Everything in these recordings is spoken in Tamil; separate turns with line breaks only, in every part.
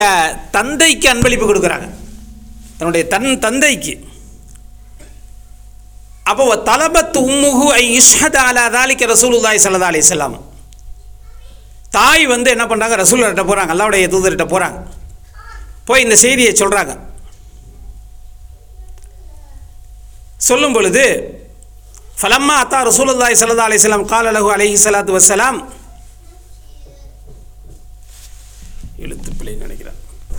தந்தைக்கு அன்பளிப்பு கொடுக்குறாங்க தன்னுடைய தன் தந்தைக்கு அப்போ தலபத் உம்முஹு ஐ இஷ்ஹத் அலா தாலிக்க ரசூலுல்லாஹி ஸல்லல்லாஹு அலைஹி வஸல்லம் தாய் வந்து என்ன பண்ணுறாங்க ரசூல்கிட்ட போகிறாங்க அல்லாவுடைய தூதர்கிட்ட போகிறாங்க போய் இந்த செய்தியை சொல்கிறாங்க சொல்லும் பொழுது ஃபலம்மா அத்தா ரசூலுல்லாஹி ஸல்லல்லாஹு அலைஹி வஸல்லம் கால லஹு அலைஹி ஸலாத்து வஸ்ஸலாம் எழுத்து பிள்ளை நினைக்கிறேன்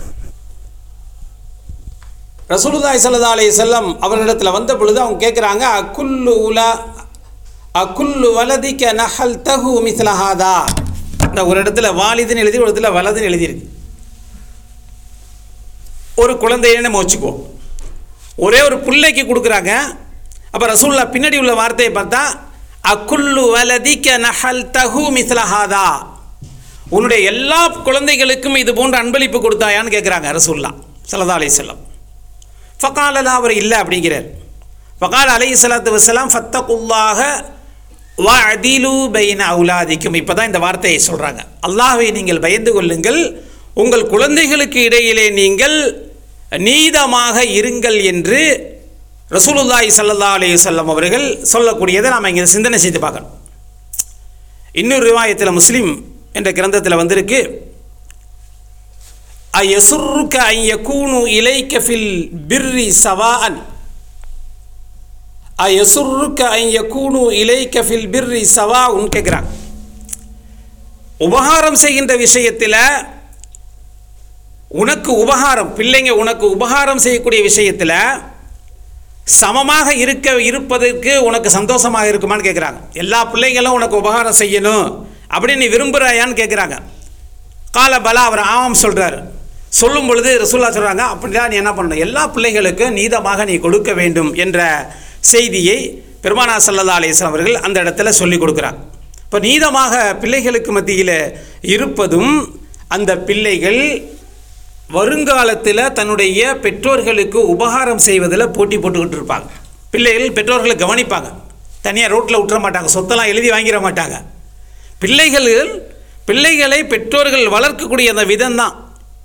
ரசூலுல்லாஹி ஸல்லல்லாஹு அலைஹி வஸல்லம் அவரிடத்தில் வந்த பொழுது அவங்க கேட்குறாங்க அக்குல்லு உலா அக்குல்லு வலதிக்க நஹல் தகு மிஸ்லஹாதா இந்த ஒரு இடத்துல வாலிதுன்னு எழுதி ஒரு இடத்துல வலதுன்னு எழுதியிருக்கு ஒரு குழந்தைன்னு நம்ம வச்சுக்குவோம் ஒரே ஒரு பிள்ளைக்கு கொடுக்குறாங்க அப்போ ரசூல்லா பின்னாடி உள்ள வார்த்தையை பார்த்தா அக்குல்லு வலதிக்க நஹல் தகு மிஸ்லஹாதா உன்னுடைய எல்லா குழந்தைகளுக்கும் இது போன்ற அன்பளிப்பு கொடுத்தாயான்னு கேட்குறாங்க ரசூல்லா சல்லா அலி செல்லம் ஃபகாலலா அவர் இல்லை அப்படிங்கிறார் ஃபகால் அலை சலாத்து வசலாம் ஃபத்தகுல்லாக வ அதிலு பைன அவுலாதிக்கும் இப்போ தான் இந்த வார்த்தையை சொல்கிறாங்க அல்லாஹ்வை நீங்கள் பயந்து கொள்ளுங்கள் உங்கள் குழந்தைகளுக்கு இடையிலே நீங்கள் நீதமாக இருங்கள் என்று ரசூலுல்லாஹி ஸல்லல்லாஹு அலைஹி வஸல்லம் அவர்கள் சொல்லக்கூடியதை நாம் இங்கே சிந்தனை செய்து பார்க்கணும் இன்னொரு ரிவாயத்தில் முஸ்லீம் என்ற கிரந்தத்தில் வந்திருக்கு அயசுருக்க ஐயக்கூனு இலைக்க ஃபில் பிர்ரி சவாஅன் அயசுருக்க ஐயக்கூனு இலைக்க ஃபில் பிர்ரி சவாஉன் கேட்குறாங்க உபகாரம் செய்கின்ற விஷயத்தில் உனக்கு உபகாரம் பிள்ளைங்க உனக்கு உபகாரம் செய்யக்கூடிய விஷயத்தில் சமமாக இருக்க இருப்பதற்கு உனக்கு சந்தோஷமாக இருக்குமான்னு கேட்குறாங்க எல்லா பிள்ளைங்களும் உனக்கு உபகாரம் செய்யணும் அப்படின்னு நீ விரும்புகிறாயான்னு கேட்குறாங்க கால பலா அவர் ஆமாம் சொல்கிறார் சொல்லும் பொழுது ரசூல்லா சொல்கிறாங்க அப்படிதான் நீ என்ன பண்ணணும் எல்லா பிள்ளைகளுக்கும் நீதமாக நீ கொடுக்க வேண்டும் என்ற செய்தியை பெருமானா சல்லல்லா அலிஸ்லாம் அவர்கள் அந்த இடத்துல சொல்லி கொடுக்குறாங்க இப்போ நீதமாக பிள்ளைகளுக்கு மத்தியில் இருப்பதும் அந்த பிள்ளைகள் வருங்காலத்தில் தன்னுடைய பெற்றோர்களுக்கு உபகாரம் செய்வதில் போட்டி போட்டுக்கிட்டு இருப்பாங்க பிள்ளைகள் பெற்றோர்களை கவனிப்பாங்க தனியாக ரோட்டில் விட்டுற மாட்டாங்க சொத்தெல்லாம் எழுதி வாங்கிட மாட்டாங்க பிள்ளைகள் பிள்ளைகளை பெற்றோர்கள் வளர்க்கக்கூடிய அந்த விதம்தான்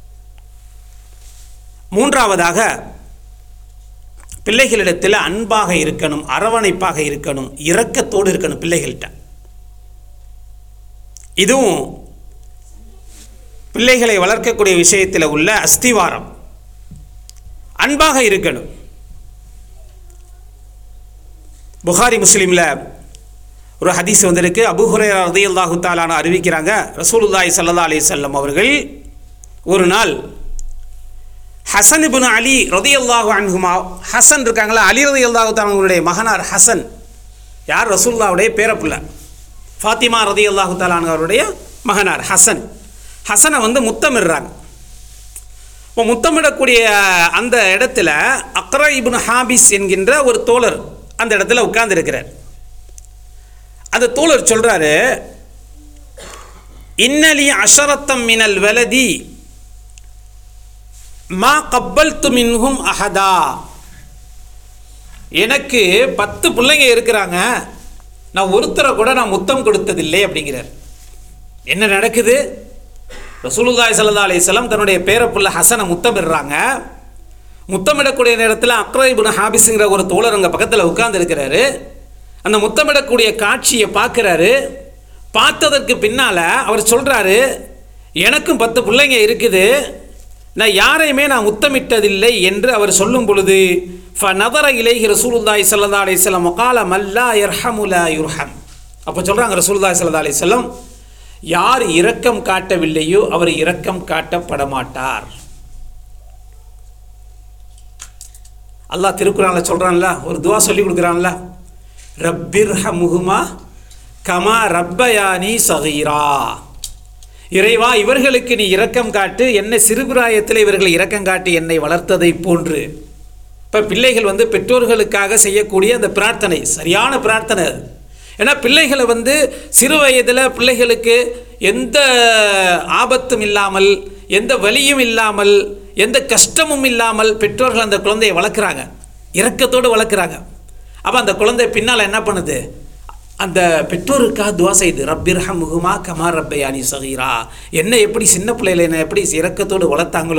மூன்றாவதாக பிள்ளைகளிடத்தில் அன்பாக இருக்கணும் அரவணைப்பாக இருக்கணும் இரக்கத்தோடு இருக்கணும் பிள்ளைகள்கிட்ட இதுவும் பிள்ளைகளை வளர்க்கக்கூடிய விஷயத்தில் உள்ள அஸ்திவாரம் அன்பாக இருக்கணும் புகாரி முஸ்லீமில் ஒரு ஹதீஸ் வந்திருக்கு அபுஹுரே ரதி அல்லாஹு தாலான அறிவிக்கிறாங்க ரசூலுல்லாய் சல்லா அலி செல்லம் அவர்கள் ஒரு நாள் ஹசன் இபுன் அலி ரதி அல்லாஹு அன்ஹுமா ஹசன் இருக்காங்களா அலி ரதி அல்லாஹு தாலாவுடைய மகனார் ஹசன் யார் ரசூல்லாவுடைய பேரப்புள்ள ஃபாத்திமா ரதி அல்லாஹு தாலான் அவருடைய மகனார் ஹசன் ஹசனை வந்து முத்தமிடுறாங்க இப்போ முத்தமிடக்கூடிய அந்த இடத்துல அக்ரா இபுன் ஹாபிஸ் என்கின்ற ஒரு தோழர் அந்த இடத்துல உட்கார்ந்துருக்கிறார் அந்த தோழர் சொல்கிறாரு இன்னலி அஷரத்தம் மினல் வலதி மா கப்பல் மின்ஹும் அஹதா எனக்கு பத்து பிள்ளைங்க இருக்கிறாங்க நான் ஒருத்தரை கூட நான் முத்தம் கொடுத்ததில்லை அப்படிங்கிறார் என்ன நடக்குது ரசூலுல்லாய் சல்லா அலிஸ்லாம் தன்னுடைய பேரப்புள்ள ஹசனை முத்தமிடுறாங்க முத்தமிடக்கூடிய நேரத்தில் அக்ரைபுன் ஹாபிஸுங்கிற ஒரு தோழர் அங்கே பக்கத்தில் உட்கார்ந்துருக்கிறாரு அந்த முத்தமிடக்கூடிய காட்சியை பார்க்குறாரு பார்த்ததற்கு பின்னால் அவர் சொல்கிறாரு எனக்கும் பத்து பிள்ளைங்க இருக்குது நான் யாரையுமே நான் முத்தமிட்டதில்லை என்று அவர் சொல்லும் பொழுது ஃப நதர இலேஹி ரசூலுல்லாய் சல்லா அலிஸ்லாம் கால மல்லா யர்ஹமுலா யுர்ஹம் அப்போ சொல்கிறாங்க ரசூலுல்லாய் சல்லா அலிஸ்லாம் யார் இரக்கம் காட்டவில்லையோ அவர் இரக்கம் காட்டப்பட மாட்டார் அல்லாஹ் திருக்குறான்ல சொல்கிறான்ல ஒரு துவா சொல்லி கொடுக்குறான்ல ரப்பிர் முகுமா கமா ரப்பயானி சகீரா இறைவா இவர்களுக்கு நீ இரக்கம் காட்டு என்னை சிறுபிராயத்தில் இவர்கள் இரக்கம் காட்டி என்னை வளர்த்ததை போன்று இப்போ பிள்ளைகள் வந்து பெற்றோர்களுக்காக செய்யக்கூடிய அந்த பிரார்த்தனை சரியான பிரார்த்தனை அது ஏன்னா பிள்ளைகளை வந்து சிறு வயதில் பிள்ளைகளுக்கு எந்த ஆபத்தும் இல்லாமல் எந்த வலியும் இல்லாமல் எந்த கஷ்டமும் இல்லாமல் பெற்றோர்கள் அந்த குழந்தையை வளர்க்குறாங்க இரக்கத்தோடு வளர்க்குறாங்க அப்போ அந்த குழந்தை பின்னால் என்ன பண்ணுது அந்த பெற்றோருக்காக துவா செய்து ரப்பிர்ஹம் முகுமா கமா ரப்பயானி சகீரா என்ன எப்படி சின்ன பிள்ளையில என்ன எப்படி இரக்கத்தோடு வளர்த்தாங்களோ